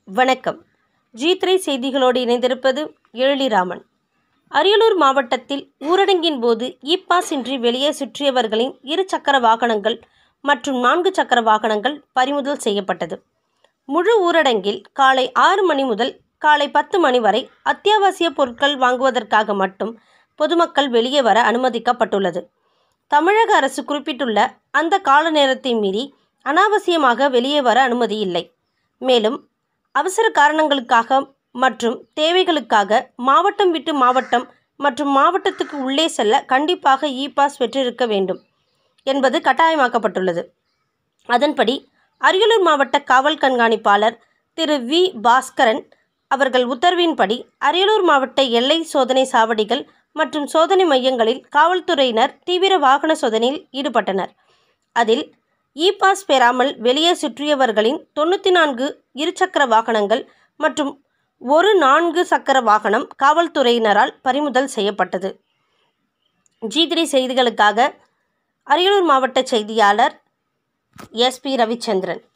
வணக்கம் G three செய்திகளோடு இணைந்திருப்பது எழிலிராமன் அரியலூர் மாவட்டத்தில் ஊரடங்கின் போது இ பாஸ் இன்றி வெளியே சுற்றியவர்களின் இரு சக்கர வாகனங்கள் மற்றும் நான்கு சக்கர வாகனங்கள் பறிமுதல் செய்யப்பட்டது முழு ஊரடங்கில் காலை ஆறு மணி முதல் காலை பத்து மணி வரை அத்தியாவசிய பொருட்கள் வாங்குவதற்காக மட்டும் பொதுமக்கள் வெளியே வர அனுமதிக்கப்பட்டுள்ளது தமிழக அரசு குறிப்பிட்டுள்ள அந்த கால நேரத்தை மீறி அனாவசியமாக வெளியே வர அனுமதி இல்லை மேலும் அவசர காரணங்களுக்காக மற்றும் தேவைகளுக்காக மாவட்டம் விட்டு மாவட்டம் மற்றும் மாவட்டத்துக்கு உள்ளே செல்ல கண்டிப்பாக இ பாஸ் பெற்றிருக்க வேண்டும் என்பது கட்டாயமாக்கப்பட்டுள்ளது அதன்படி அரியலூர் மாவட்ட காவல் கண்காணிப்பாளர் திரு வி பாஸ்கரன் அவர்கள் உத்தரவின்படி அரியலூர் மாவட்ட எல்லை சோதனை சாவடிகள் மற்றும் சோதனை மையங்களில் காவல்துறையினர் தீவிர வாகன சோதனையில் ஈடுபட்டனர் அதில் இ பாஸ் பெறாமல் வெளியே சுற்றியவர்களின் தொண்ணூற்றி நான்கு இருசக்கர வாகனங்கள் மற்றும் ஒரு நான்கு சக்கர வாகனம் காவல்துறையினரால் பறிமுதல் செய்யப்பட்டது ஜி த்ரீ செய்திகளுக்காக அரியலூர் மாவட்ட செய்தியாளர் எஸ்பி ரவிச்சந்திரன்